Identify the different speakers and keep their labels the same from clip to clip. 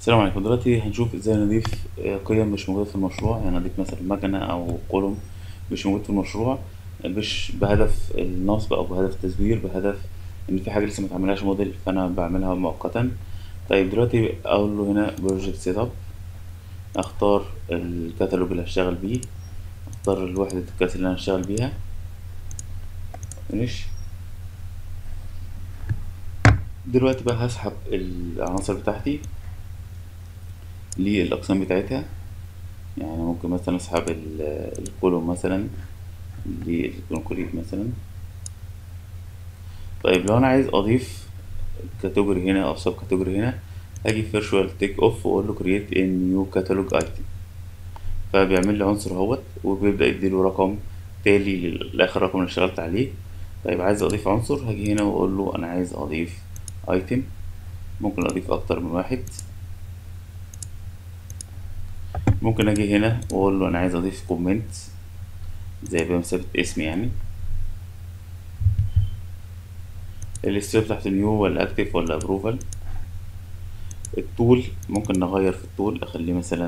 Speaker 1: السلام عليكم دلوقتي هنشوف ازاي نضيف آه، قيم مش موجودة في المشروع يعني نضيف مثلا مكنة او قلم مش موجود في المشروع مش بهدف النصب او بهدف التزوير بهدف ان في حاجة لسه ما اتعملهاش موديل فانا بعملها مؤقتا طيب دلوقتي اقول له هنا بروجكت سيت اب اختار الكتالوج اللي هشتغل بيه اختار الوحدة القياس اللي انا هشتغل بيها فينيش دلوقتي بقى هسحب العناصر بتاعتي للأقسام بتاعتها يعني ممكن مثلا أسحب ال- الكولوم مثلا للكونكريت مثلا طيب لو أنا عايز أضيف كاتيجوري هنا أو سب كاتيجوري هنا هاجي فيرشوال تيك أوف وأقول له كرييت a نيو كاتالوج أيتم فبيعمل لي عنصر اهوت وبيبدأ يديله رقم تالي لآخر رقم اللي اشتغلت عليه طيب عايز أضيف عنصر هاجي هنا وأقول له أنا عايز أضيف أيتم ممكن أضيف أكتر من واحد ممكن اجي هنا واقول له انا عايز اضيف كومنت زي بمثابة اسم يعني الستيل بتاعت نيو ولا اكتف ولا ابروفال الطول ممكن نغير في الطول اخليه مثلا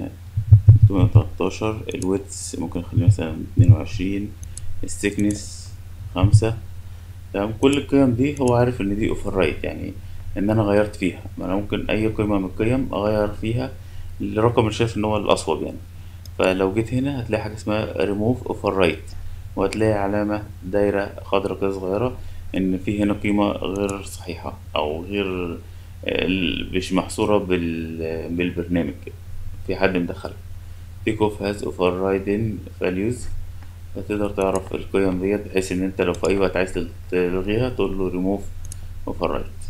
Speaker 1: 313 الويتس ممكن اخليه مثلا 22 السيكنس خمسة تمام كل القيم دي هو عارف ان دي اوفر رايت يعني ان انا غيرت فيها ما انا ممكن اي قيمة من القيم اغير فيها الرقم اللي شايف ان هو الاصوب يعني فلو جيت هنا هتلاقي حاجة اسمها ريموف اوفر رايت وهتلاقي علامة دايرة خضرا كده صغيرة ان في هنا قيمة غير صحيحة او غير ال- مش محصورة بال بالبرنامج في حد مدخلها تيك اوف هاز اوفر رايدن فاليوز فتقدر تعرف القيم ديت بحيث ان انت لو في اي وقت عايز تلغيها تقول له ريموف اوفر رايت